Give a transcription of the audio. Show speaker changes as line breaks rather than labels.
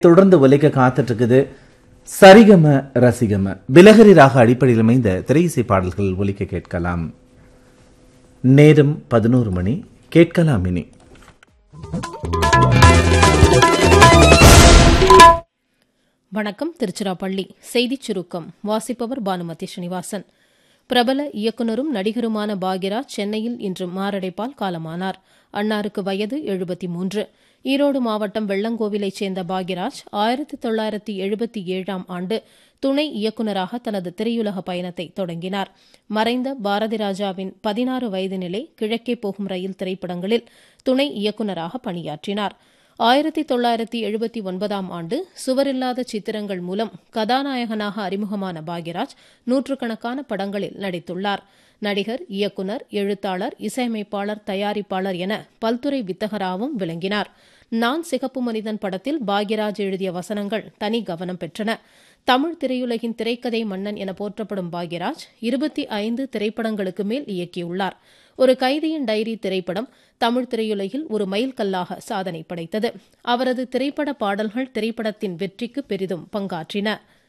தொடர்ந்து ஒலிக்க காத்துட்டு இருக்குது சரிகம ரசிகம பிலகரி ராக அடிப்படையில் அமைந்த திரையிசை பாடல்கள் ஒலிக்க கேட்கலாம் நேரம் பதினோரு மணி கேட்கலாம் இனி
வணக்கம் திருச்சிராப்பள்ளி செய்திச் சுருக்கம் வாசிப்பவர் பானுமதி ஸ்ரீனிவாசன் பிரபல இயக்குனரும் நடிகருமான பாக்யராஜ் சென்னையில் இன்று மாரடைப்பால் காலமானார் அன்னாருக்கு வயது எழுபத்தி மூன்று ஈரோடு மாவட்டம் வெள்ளங்கோவிலைச் சேர்ந்த பாக்யராஜ் ஆயிரத்தி தொள்ளாயிரத்தி எழுபத்தி ஏழாம் ஆண்டு துணை இயக்குநராக தனது திரையுலக பயணத்தை தொடங்கினார் மறைந்த பாரதி ராஜாவின் பதினாறு வயது நிலை கிழக்கே போகும் ரயில் திரைப்படங்களில் துணை இயக்குநராக பணியாற்றினார் ஆயிரத்தி தொள்ளாயிரத்தி எழுபத்தி ஒன்பதாம் ஆண்டு சுவரில்லாத சித்திரங்கள் மூலம் கதாநாயகனாக அறிமுகமான பாக்யராஜ் நூற்றுக்கணக்கான படங்களில் நடித்துள்ளார் நடிகர் இயக்குனர் எழுத்தாளர் இசையமைப்பாளர் தயாரிப்பாளர் என பல்துறை வித்தகராகவும் விளங்கினார் நான் சிகப்பு மனிதன் படத்தில் பாக்யராஜ் எழுதிய வசனங்கள் தனி கவனம் பெற்றன தமிழ் திரையுலகின் திரைக்கதை மன்னன் என போற்றப்படும் பாக்யராஜ் இருபத்தி ஐந்து திரைப்படங்களுக்கு மேல் இயக்கியுள்ளார் ஒரு கைதியின் டைரி திரைப்படம் தமிழ் திரையுலகில் ஒரு மைல்கல்லாக சாதனை படைத்தது அவரது திரைப்பட பாடல்கள் திரைப்படத்தின் வெற்றிக்கு பெரிதும் பங்காற்றின